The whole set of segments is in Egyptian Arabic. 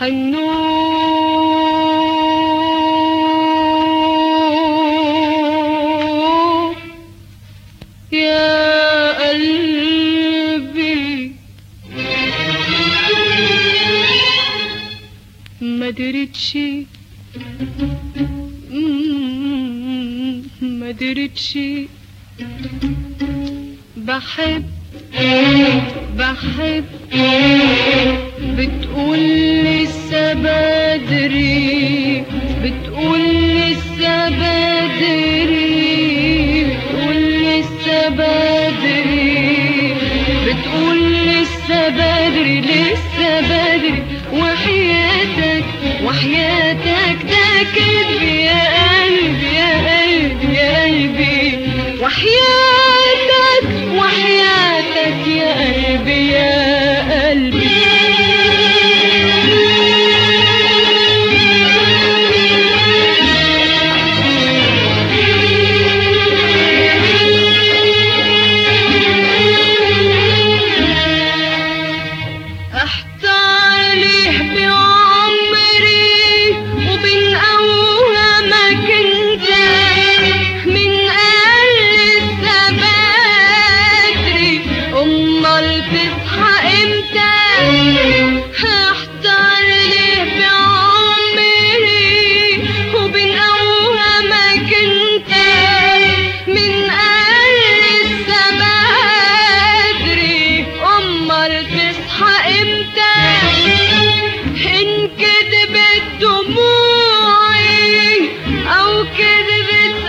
حنون يا قلبي ما درتش مم، ما درتش بحب بحب بتقول لسه بدري بتقول لسه بدري بتقول لسه بدري بتقول لسه بدري لسه بدري وحياتك وحياتك ده كذب يا قلبي يا قلبي يا قلبي وحياتك وحياتك يا قلبي يا قلبي احتار ليه بعمري وبين اوهامك انت من قال لسه بدري امال تصحى امتى هحتار ليه بعمري وبين اوهامك انت من قال لسه بدري امال تصحى امتى ان كدبت دموعي او كدبت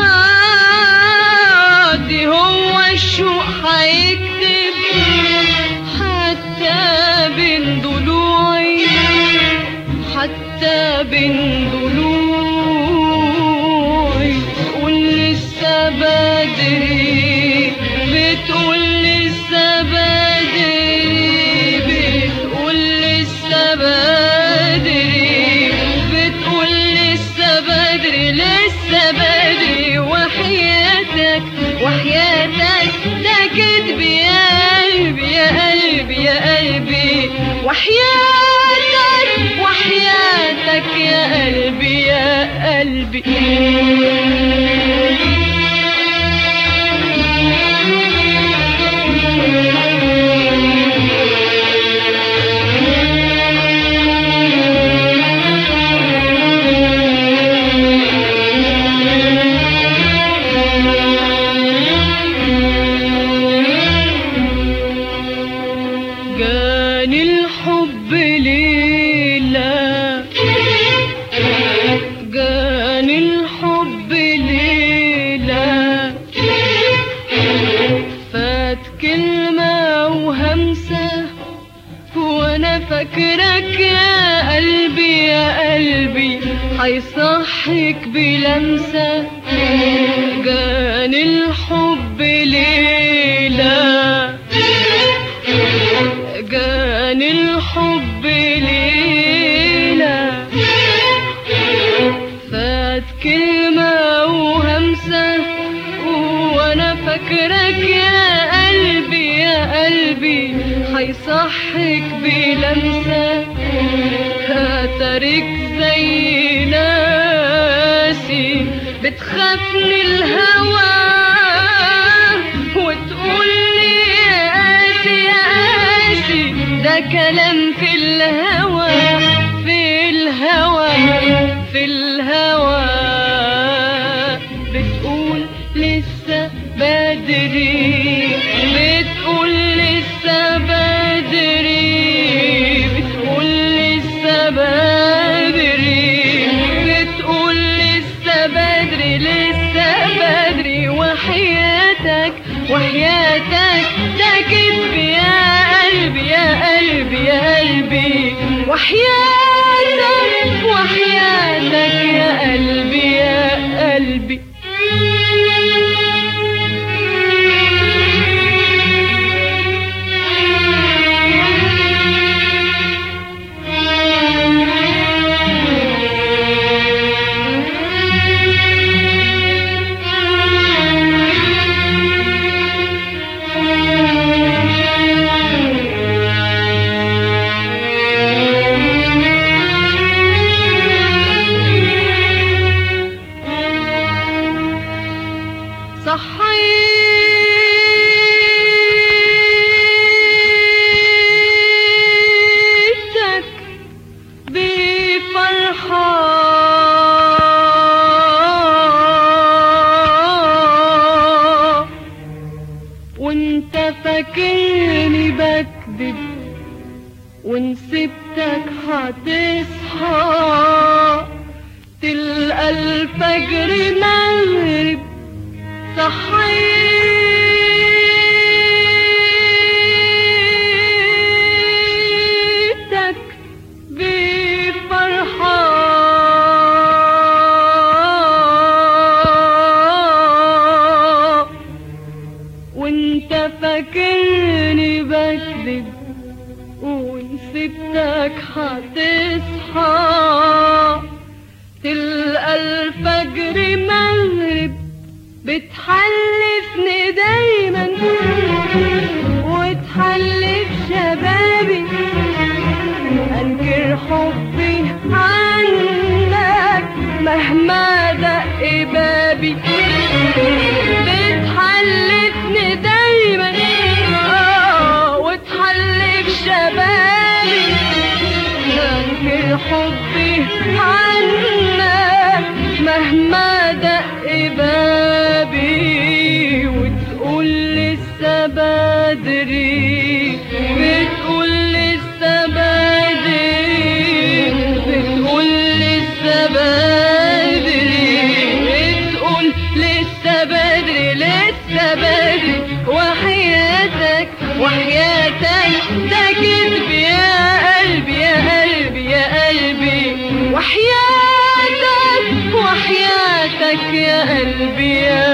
اهادي هو الشوق هيكتب حتى بين ضلوعي حتى بين ضلوعي تقول لسه بدري بتقول لسه بدري بتقول لسه بدري بتقول لسه بدري لسه بدري وحياتك وحياتك ده كدب يا قلبي يا قلبي يا قلبي وحياتك وحياتك يا قلبي يا قلبي جاني الحب ليلة جاني الحب ليلة فات كلمة وهمسة وانا فاكرك يا قلبي يا قلبي هيصحك بلمسة جاني الحب ليلة جاني الحب ليلة فات كلمة وهمسة وانا فاكرك يا قلبي يا قلبي هيصحك بلمسة هترك زي ناسي بتخاف من الهوى وتقول لي يا قاسي يا قاسي ده كلام في الهوى في الهوى في الهوى بتقول لسه بدري بتقول لسه بدري بتقول لسه بدري بتقول لسه بدري لسه بدري وحياتك وحياتك ده كذب يا قلبي يا قلبي يا قلبي وحياتك وحياتك يا قلبي يا قلبي بكذب وان سبتك هتصحى تلقى الفجر مغرب صحيتك بفرحة وانت فاكرني بكذب وان سبتك هتصحى تلقى الفجر مغرب بتحلفني دايما وتحلف شبابي انكر حبي عنك مهما دق بابي بتحلفني دايما آه، وتحلف شبابي انكر حبي عنك مهما دق بابي وتقول لسه بدري بتقول لسه بدري بتقول لسه بدري بتقول لسه بدري لسه بدري وحياتك وحياتك ده كذب يا قلبي يا قلبي يا قلبي وحياتك وحياتك يا قلبي يا